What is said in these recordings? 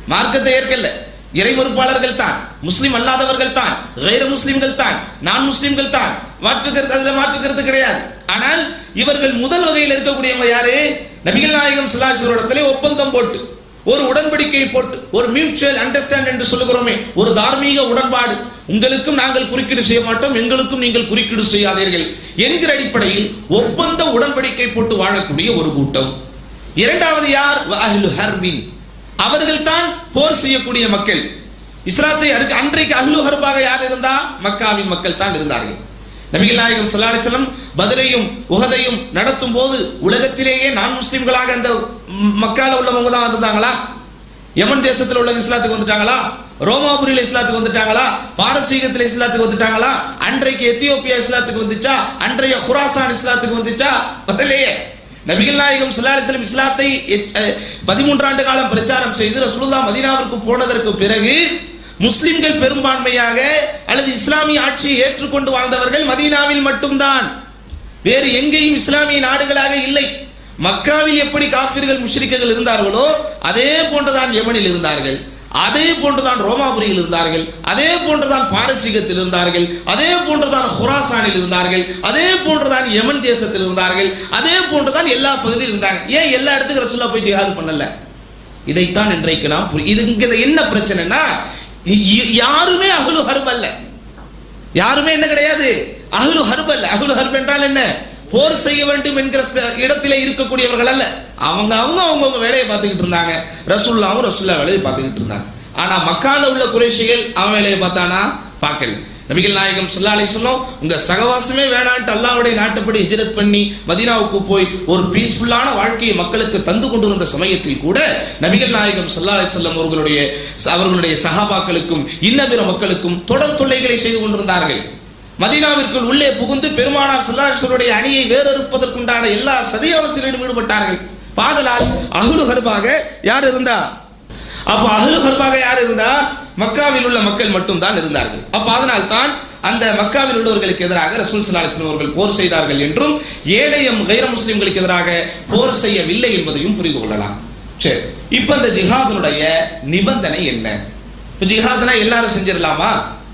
மார்க்கத்தை ஏற்கல இறை மறுப்பாளர்கள் தான் முஸ்லிம் அல்லாதவர்கள் தான் கைர முஸ்லிம்கள் தான் நான் முஸ்லிம்கள் தான் மாற்றுக்கிறது அதுல மாற்றுக்கிறது கிடையாது ஆனால் இவர்கள் முதல் வகையில் இருக்கக்கூடியவங்க யாரு நபிகள் நாயகம் சிலாசிரோடத்திலே ஒப்பந்தம் போட்டு ஒரு உடன்படிக்கை போட்டு ஒரு மியூச்சுவல் அண்டர்ஸ்டாண்ட் என்று சொல்லுகிறோமே ஒரு தார்மீக உடன்பாடு உங்களுக்கும் நாங்கள் குறுக்கீடு செய்ய மாட்டோம் எங்களுக்கும் நீங்கள் குறுக்கீடு செய்யாதீர்கள் என்கிற அடிப்படையில் ஒப்பந்த உடன்படிக்கை போட்டு வாழக்கூடிய ஒரு கூட்டம் இரண்டாவது யார் அஹ்லு ஹர்பின் அவர்கள் தான் போர் செய்யக்கூடிய மக்கள் இஸ்லாத்தை அருக்கு- அன்றைக்கு அஹ்லு ஹர்பாக யார் இருந்தா மக்காவின் மக்கள் தான் இருந்தார்கள் நபிகள் நாயகம் ஸல்லல்லாஹு அலைஹி வஸல்லம் பத்ரையும் உஹதையும் நடத்தும் போது உலகத்திலேயே நான் முஸ்லிம்களாக அந்த ம், மக்கால உள்ளவங்க தான் இருந்தாங்களா யமன் தேசத்துல உள்ள இஸ்லாத்துக்கு வந்துட்டாங்களா ரோமாபுரியில இஸ்லாத்துக்கு வந்துட்டாங்களா பாரசீகத்துல இஸ்லாத்துக்கு வந்துட்டாங்களா அன்றைக்கு எத்தியோப்பியா இஸ்லாத்துக்கு வந்துச்சா அன்றைய குராசான் இஸ்லாத்துக்கு வந்துச்சா வரலையே நபிகள் நாயகம் ஸல்லல்லாஹு அலைஹி வஸல்லம் இஸ்லாத்தை எச்- அஹ், 13 ஆண்டு காலம் பிரச்சாரம் செய்து ரசூலுல்லாஹ் மதீனாவிற்கு போனதற்கு பிறகு முஸ்லிம்கள் பெரும்பான்மையாக அல்லது இஸ்லாமிய ஆட்சியை ஏற்றுக்கொண்டு வாழ்ந்தவர்கள் மதீனாவில் மட்டும்தான் வேறு எங்கேயும் இஸ்லாமிய நாடுகளாக இல்லை மக்காவில் எப்படி காஃபிர்கள் முஷ்ரிக்குகள் இருந்தார்களோ அதே போன்றுதான் யமனில் இருந்தார்கள் அதே போன்றுதான் ரோமாபுரியில் இருந்தார்கள் அதே போன்றுதான் பாரசீகத்தில் இருந்தார்கள் அதே போன்றுதான் ஹுராசானில் இருந்தார்கள் அதே போன்றுதான் யமன் தேசத்தில் இருந்தார்கள் அதே போன்றுதான் எல்லா பகுதியில் இருந்தாங்க ஏன் எல்லா இடத்துக்கும் ரசூல்லா போய் ஜிஹாது பண்ணல இதைத்தான் இன்றைக்கு நாம் புரி- இது இங்க என்ன பிரச்சனைனா இ- இ- யாருமே அகலு ஹர்ப் அல்ல யாருமே என்ன கிடையாது அகலு ஹர்ப் அல்ல அகலு ஹர்ப் என்றால் என்ன போர் செய்ய வேண்டும் என்கிற ஸ்த- இடத்திலே இருக்கக்கூடியவர்கள் அல்ல அவங்க அவங்க அவங்கவுங்க வேலையை பார்த்துக்கிட்டு இருந்தாங்க ரசூல்லாவும் ரசூல்லா வேலையை பார்த்துக்கிட்டு இருந்தாங்க ஆனா மக்கால உள்ள குறைஷிகள் அவன் வேலையை பார்த்தானா பார்க்கல நபிகள் நாயகம் ஸல்லல்லாஹு அலைஹி வஸல்லம் உங்க சகவாசமே வேணான்ட்டு அல்லாஹ்வுடைய நாட்டுப்படி ஹிஜ்ரத் பண்ணி மதீனாவுக்கு போய் ஒரு பீஸ்ஃபுல்லான வாழ்க்கையை மக்களுக்கு தந்து கொண்டிருந்த சமயத்தில் கூட நபிகள் நாயகம் ஸல்லல்லாஹு அலைஹி வஸல்லம் அவர்களுடைய அவர்களுடைய சகாபாக்களுக்கும் இன்னபிற மக்களுக்கும் தொடர் தொல்லைகளை செய்து கொண்டிருந்தார்கள் மதீனாவிற்குள் உள்ளே புகுந்து பெருமானார் ஸல்லல்லாஹு அணியை வேறறுப்பதற்குண்டான எல்லா சதியாலோசனையிலும் ஈடுபட்டார்கள் பாதலால் அஹ்லு ஹர்பாக யார் இருந்தா அப்ப அஹ்லு ஹர்பாக யார் இருந்தா மக்காவில் உள்ள மக்கள் மட்டும் தான் இருந்தார்கள் அப்ப அதனால் தான் அந்த மக்காவில் உள்ளவர்களுக்கு எதிராக ரசூல் ஸல்லல்லாஹு அலைஹி வஸல்லம் அவர்கள் போர் செய்தார்கள் என்றும் ஏழையம் கைர முஸ்லிம்களுக்கு எதிராக போர் செய்யவில்லை என்பதையும் புரிந்து கொள்ளலாம் சரி இப்ப இந்த ஜிஹாதினுடைய நிபந்தனை என்ன இப்ப ஜிஹாத்னா எல்லாரும் செஞ்சிடலாமா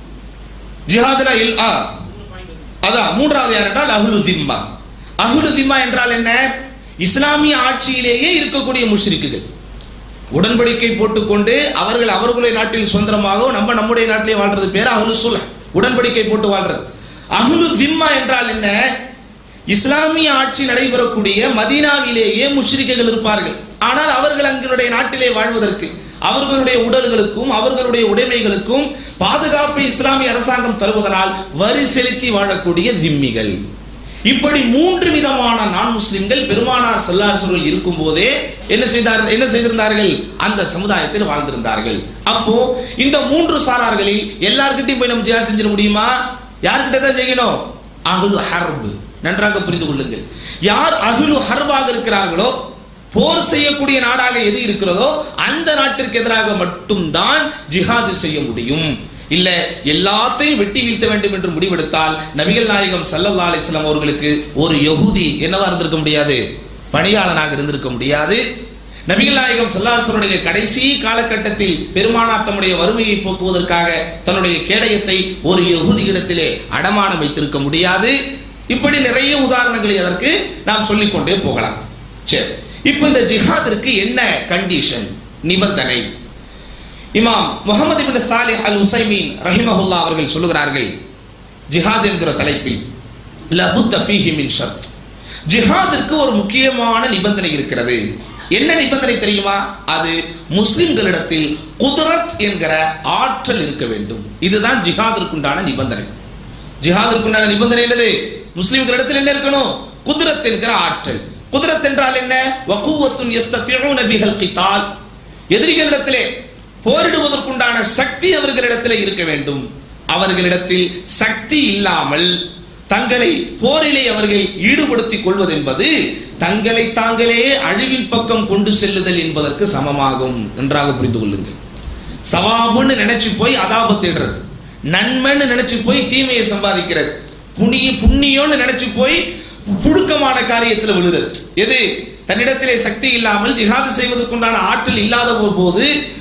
ஜிஹாதுனா இல் ஆ அதான் மூன்றாவது யார் என்றால் அஹ்லு திம்மா அஹ்லு திம்மா என்றால் என்ன இஸ்லாமிய ஆட்சியிலேயே இருக்கக்கூடிய முஷ்ரிக்குகள் உடன்படிக்கை போட்டுக்கொண்டு அவர்கள் அவர்களுடைய நாட்டில் சுதந்திரமாகவும் நம்ம நம்முடைய நாட்டிலே வாழ்றது பேர் அஹ்லு சுல்ஹ் உடன்படிக்கை போட்டு வாழ்றது அஹ்லு திம்மா என்றால் என்ன இஸ்லாமிய ஆட்சி நடைபெறக்கூடிய மதீனாவிலேயே முஷ்ரிக்குகள் இருப்பார்கள் ஆனால் அவர்கள் அங்களுடைய நாட்டிலே வாழ்வதற்கு அவர்களுடைய உடல்களுக்கும் அவர்களுடைய உடைமைகளுக்கும் பாதுகாப்பை இஸ்லாமிய அரசாங்கம் தருவதனால் வரி செலுத்தி வாழக்கூடிய திம்மிகள் இப்படி மூன்று விதமான நான் முஸ்லிம்கள் பெருமானார் செல்லாசர்கள் இருக்கும் போதே என்ன செய்தார் என்ன செய்திருந்தார்கள் அந்த சமுதாயத்தில் வாழ்ந்திருந்தார்கள் அப்போ இந்த மூன்று சாரார்களில் எல்லார்கிட்டையும் போய் நம்ம ஜியா செஞ்சிட முடியுமா யார்கிட்ட தான் செய்யணும் அஹ்லு ஹர்ப் நன்றாக புரிந்து கொள்ளுங்கள் யார் அஹ்லு ஹர்பாக இருக்கிறார்களோ போர் செய்யக்கூடிய நாடாக எது இருக்கிறதோ அந்த நாட்டிற்கு எதிராக மட்டும்தான் ஜிஹாது செய்ய முடியும் இல்ல எல்லாத்தையும் வெட்டி வீழ்த்த வேண்டும் என்று முடிவெடுத்தால் நபிகள் நாயகம் ஸல்லல்லாஹு அலைஹி வஸல்லம் அவர்களுக்கு ஒரு யஹூதி என்னவா இருந்திருக்க முடியாது பணியாளனாக இருந்திருக்க முடியாது நபிகள் நாயகம் ஸல்லல்லாஹு அலைஹி வஸல்லுடைய கடைசி காலகட்டத்தில் பெருமானார் தம்முடைய வறுமையை போக்குவதற்காக தன்னுடைய கேடயத்தை ஒரு யஹூதியிடத்திலே அடமானம் வைத்திருக்க முடியாது இப்படி நிறைய உதாரணங்களை அதற்கு நாம் சொல்லிக்கொண்டே போகலாம் சரி இப்போ இந்த ஜிஹாதிற்கு என்ன கண்டிஷன் நிபந்தனை இமாம் முகமது இப்னு சாலிஹ் அல் உசைமீன் ரஹிமஹுல்லா அவர்கள் சொல்லுகிறார்கள் ஜிஹாத் என்கிற தலைப்பில் லபுத்த ஃபீஹி மின் ஷர்த் ஜிஹாதிற்கு ஒரு முக்கியமான நிபந்தனை இருக்கிறது என்ன நிபந்தனை தெரியுமா அது முஸ்லிம்களிடத்தில் குதரத் என்கிற ஆற்றல் இருக்க வேண்டும் இதுதான் ஜிஹாதிற்குண்டான நிபந்தனை ஜிஹாதிற்குண்டான நிபந்தனை என்னது முஸ்லிம்களிடத்தில் என்ன இருக்கணும் குதிரத் என்கிற ஆற்றல் குதிரத் என்றால் என்ன வகுவத்துன் யஸ்தத்தியூன பிஹல் கிதால் எதிரிகளிடத்திலே போரிடுவதற்குண்டான சக்தி அவர்களிடத்திலே இருக்க வேண்டும் அவர்களிடத்தில் சக்தி இல்லாமல் தங்களை போரிலே அவர்கள் ஈடுபடுத்திக் கொள்வது என்பது தங்களை தாங்களே அழிவின் பக்கம் கொண்டு செல்லுதல் என்பதற்கு சமமாகும் நன்றாக புரிந்து கொள்ளுங்கள் சவாபுன்னு நினைச்சு போய் அதாப தேடுறது நன்மைன்னு நினைச்சு போய் தீமையை சம்பாதிக்கிறது புனிய புண்ணியம்னு நினைச்சு போய் புழுக்கமான காரியத்தில் விழுறது எது தன்னிடத்திலே சக்தி இல்லாமல் ஜிஹாது செய்வதற்குண்டான ஆற்றல் இல்லாத போது